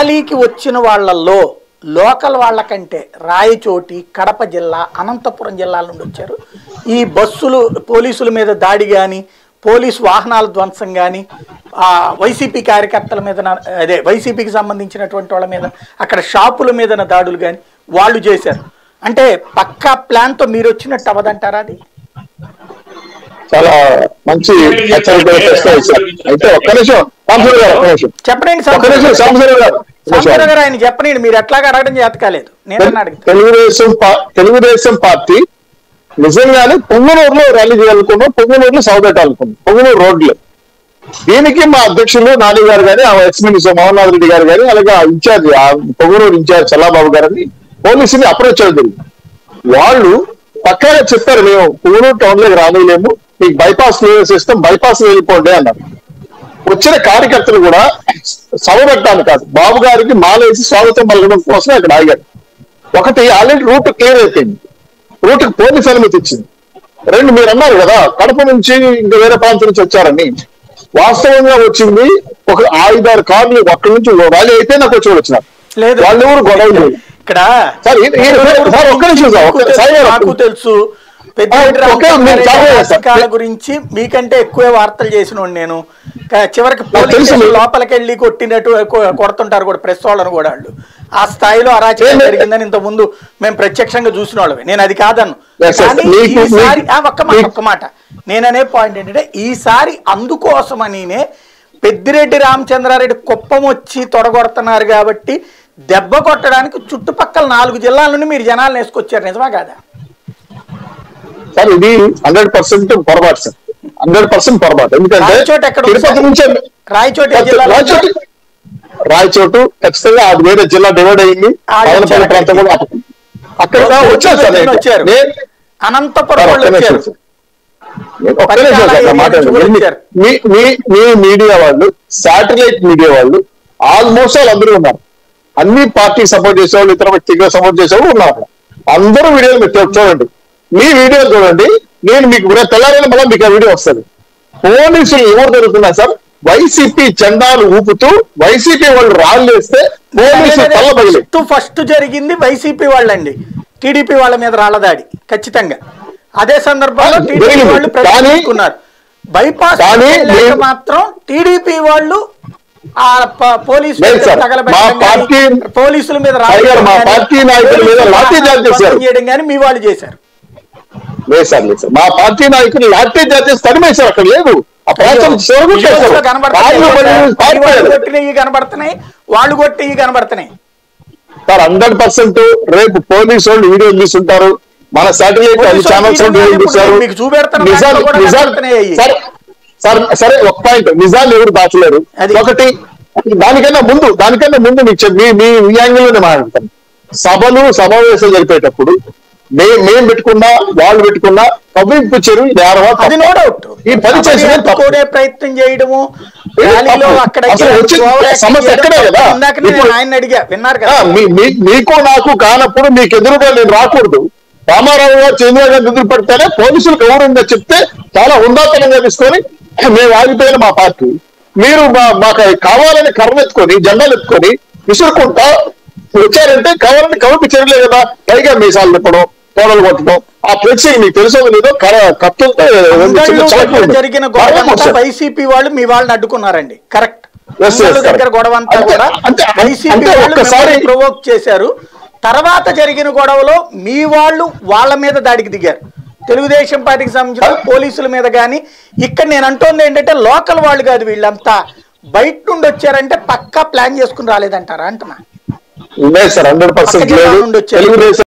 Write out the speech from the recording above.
ర్యాలీకి వచ్చిన వాళ్ళల్లో లోకల్ వాళ్ళకంటే రాయచోటి కడప జిల్లా అనంతపురం జిల్లాల నుండి వచ్చారు ఈ బస్సులు పోలీసుల మీద దాడి కానీ పోలీసు వాహనాల ధ్వంసం కానీ వైసీపీ కార్యకర్తల మీద అదే వైసీపీకి సంబంధించినటువంటి వాళ్ళ మీద అక్కడ షాపుల మీద దాడులు కానీ వాళ్ళు చేశారు అంటే పక్కా ప్లాన్తో మీరు వచ్చినట్టు అవదంటారా అది చాలా మంచి హెచ్చరిక ప్రశ్న ఇచ్చారు అయితే ఒక్క నిమిషం సాంసరావు గారు ఒక్క నిమిషం చెప్పండి ఒక్క నిమిషం సాంసరావు గారు ఒక్క నిమిషం. సంపద గారు ఆయన చెప్పనండి మీరు ఎట్లాగా అడగడం చేత కాలేదు నేను అడుగుతాను తెలుగుదేశం పా- తెలుగుదేశం పార్టీ నిజంగానే పొంగునూరులో ర్యాలీ చేయాలనుకున్నాం పొంగునూరులో సభ పెట్టాలనుకున్నాం పొంగునూరు రోడ్లు దీనికి మా అధ్యక్షులు నాని గారు కానీ ఆ ఎక్స్ మినిస్టర్ మోహన్ నాథ్ రెడ్డి గారు కానీ అలాగే ఆ ఇన్ఛార్జ్ ఆ పొంగునూరు ఇన్ఛార్జ్ చల్లాబాబు గారిని పోలీసుని అప్రోచ్ అవ్వడం జరిగింది. వాళ్ళు పక్కాగా చెప్పారు మేము పొంగునూరు టౌన్ లోకి రానిలేము మీకు బైపాస్ సిస్టమ్ బైపాస్ వెళ్ళిపోండి అన్నారు వచ్చిన కార్యకర్తలు కూడా సభ పెట్టడానికి కాదు బాబు గారికి మాలేసి స్వాగతం పలకడం కోసం అక్కడ ఆగారు ఒకటి ఆల్రెడీ రూట్ క్లియర్ అయిపోయింది రూట్ పోలీస్ అనుమతి ఇచ్చింది రెండు మీరు అన్నారు కదా కడప నుంచి ఇంకా వేరే ప్రాంతం నుంచి వచ్చారని వాస్తవంగా వచ్చింది ఒక ఐదారు కార్లు అక్కడి నుంచి ర్యాలీ అయితే నాకు వచ్చి వచ్చినారు లేదు వాళ్ళు ఎవరు గొడవ లేదు ఇక్కడ సార్, ఈ- ఈ- సార్, ఒక్క నిమిషం సార్, ఒక్క- నాకు సార్, తెలుసు, ఒక్క- నాకు తెలుసు పెద్దిరెడ్డి ఆ, ఒకే రామచంద్రారెడ్డి మీరు చాలా చేస్తారు. రాజకీయాల గురించి మీకంటే ఎక్కువే వార్తలు చేసిన వాడిని నేను క- చివరికి నాకు పోలీస్ తెలుసు స్టేషన్ మీరు- లోపలికి వెళ్ళి కొట్టినట్టు కొ- కొడుతుంటారు కూడా ప్రెస్ వాళ్ళని కూడా వాళ్ళు ఆ స్థాయిలో అరాచకం లేదు. జరిగిందని ఇంత ముందు మేము ప్రత్యక్షంగా చూసిన వాళ్ళమే నేను అది కాదన్ను Yes, yes. కానీ మీకు- ఈసారి మీకు- ఆ, ఒక్క మాట మీకు- ఒక్క మాట నేననే పాయింట్ ఏంటంటే ఈసారి అందుకోసమనినే పెద్దిరెడ్డి రామచంద్రారెడ్డి కుప్పం వచ్చి తొడగొడుతున్నారు కాబట్టి దెబ్బ కొట్టడానికి చుట్టుపక్కల నాలుగు జిల్లాల నుండి మీరు జనాలను వేసుకొచ్చారు నిజమా కాదా సార్ ఇది హండ్రెడ్ పర్సెంట్ పొరపాటు సార్ హండ్రెడ్ పర్సెంట్ పొరపాటు ఎందుకంటే రాయచోటి ఎక్కడ ఉంది తిరుపతి సార్? నుంచే రాయచోటి ఏ జిల్లాలో ఉందో? రాయచోటి రాయచోటు ఖచ్చితంగా అది వేరే జిల్లా డివైడ్ అయ్యింది ఆ, మదనపల్లి వచ్చారు ప్రాంతం కూడా అక్కడ- అక్కడ వచ్చారు సార్ నేను. వచ్చారు నేను- అనంతపురం సార్, వాళ్ళు ఒక్క నిమిషం వచ్చారు సార్. ఒక్క నిమిషం సార్, నా మాట నుంచి కూడా వినండి. వచ్చారు. మీ మీ మీ మీడియా వాళ్ళు శాటిలైట్ మీడియా వాళ్ళు ఆల్మోస్ట్ వాళ్ళు అందరూ ఉన్నారు అన్ని పార్టీ సపోర్ట్ చేసేవాళ్ళు ఇతర వ్యక్తిగా సపోర్ట్ చేసేవాళ్ళు ఉన్నారు అందరూ వీడియోలు మీరు చూ- చూడండి మీ వీడియో చూడండి నేను మీకు రేపు తెల్లారైనా మళ్ళీ మీకు ఆ వీడియో వస్తుంది పోలీసులు ఎవరు జరుగుతున్నారు సార్ వైసీపీ జెండాలు ఊపుతూ వైసీపీ వాళ్ళు రాళ్ళు వేస్తే పోలీసులు తల్లబగిలి ఫస్ట్ ఫస్ట్ జరిగింది వైసీపీ వాళ్ళండి టీడీపీ వాళ్ళ మీద రాళ్ళదాడి ఖచ్చితంగా అదే సందర్భంలో ఆ, టీడీపీ జరిగింది. వాళ్ళు కానీ- ప్రతికున్నారు బైపాస్ కానీ లేక మీరు- మాత్రం టీడీపీ వాళ్ళు ఆ ప- పోలీసు లేదు వ్యక్తులు సార్, తగలబెట్టడం మా కానీ, పార్టీ- పోలీసులు మీద రాళ్ళు టైగర్ మా వేయడం కానీ, పార్టీ నాయకుల మీద పోలీసులు లాఠీ చార్జ్ వాహనాలు చేశారు. ధ్వంసం చేయడం కానీ మీ వాళ్ళు చేశారు లేదు సార్ లేదు సార్ మా పార్టీ నాయకులు లాఠీ చార్జెస్ తరిమేశారు అక్కడ లేదు ఆ ప్రాంతం వీడియోస్లో చెరగొట్టేశారు. కనబడుతున్నాయి కార్లు బండి సార్. ఈ వాళ్ళు పారిపోయారు. కొట్టినవి కనబడుతున్నాయి వాళ్ళు కొట్టినవి కనబడుతున్నాయి సార్ హండ్రెడ్ పర్సెంట్ రేపు పోలీసు వాళ్ళు వీడియో తీసుంటారు మన శాటిలైట్ పోలీసు వాళ్ళు ఛానల్స్ వీడియో వీడియో ఇప్పుడు తీశారు మీకు చూపెడుతున్న నిజాలు దాంట్లో కూడా నిజాలు కనబడుతున్నాయి అయ్యి. సరే సరే సరే ఒక పాయింట్ నిజాలు ఎవరు దాచలేరు అది. ఒకటి దానికన్నా ముందు దానికన్నా ముందు మీకు చెప్- మీ మీ మీ యాంగిల్ లోనే మాట్లాడతాను సభలు సమావేశాలు జరిపేటప్పుడు మే మేము పెట్టుకున్నా వాళ్ళు పెట్టుకున్నా కవ్వింపు చెరువు నేరమా తప్పా? అది నో డౌట్ ఈ పని చేసిన తప్పు. కోడే ప్రయత్నం చేయడము ఇది ర్యాలీలో తప్పు. అక్కడ అసలు ఇక్కడ వచ్చి ఓవర్ యాక్షన్ సమస్య చేయడం ఎక్కడే తప్పు. కదా? ఇందాక నేను ఇప్పుడు- ఆయన అడిగా విన్నారు ఆ, కదా మీ- మీ- మీకు నాకు కానప్పుడు మీకు ఎదురుగా నేను రాకూడదు రామారావు గారు చంద్రబాబు గారు ఎదురు పెడితేనే పోలీసులు గౌరవంగా చెప్తే చాలా ఉందాతనంగా తీసుకొని మేము ఆగిపోయిన మా పార్టీ మీరు మా- మాకు కావాలని కర్ర ఎత్తుకొని జెండాలు ఎత్తుకొని విసురుకుంటా వచ్చారంటే కావాలని కవిపి చర్యలే కదా పైగా మీసాలు తిప్పడం తోడలు కొట్టడం ఆ ఫ్లెక్సీ మీకు తెలుసో లేదో కర- కత్తులతో అంగళ్ళు చిన్న చాకు దగ్గర ఉంది. జరిగిన బాగా గొడవ అంతా వచ్చారు. వైసీపీ వాళ్ళు మీ వాళ్ళని అడ్డుకున్నారండి కరెక్ట్ Yes, yes, దగ్గర correct. గొడవ అంతా అంటే- కూడా అంటే- వైసీపీ అంటే వాళ్ళు ఒక్కసారి- ప్రొవోక్ చేశారు తర్వాత జరిగిన గొడవలో మీ వాళ్ళు వాళ్ళ మీద దాడికి దిగారు తెలుగుదేశం పార్టీకి సంబంధించిన పోలీసుల మీద కానీ ఇక్కడ నేను అంటోంది ఏంటంటే లోకల్ వాళ్ళు కాదు వీళ్ళంతా బయట నుండి వచ్చారంటే పక్కా ప్లాన్ చేసుకుని రాలేదంటారా అంటున్నా లేదు సార్ హండ్రెడ్ పర్సెంట్ పక్క జిల్లా లేదు నుండి వచ్చారు. తెలుగుదేశం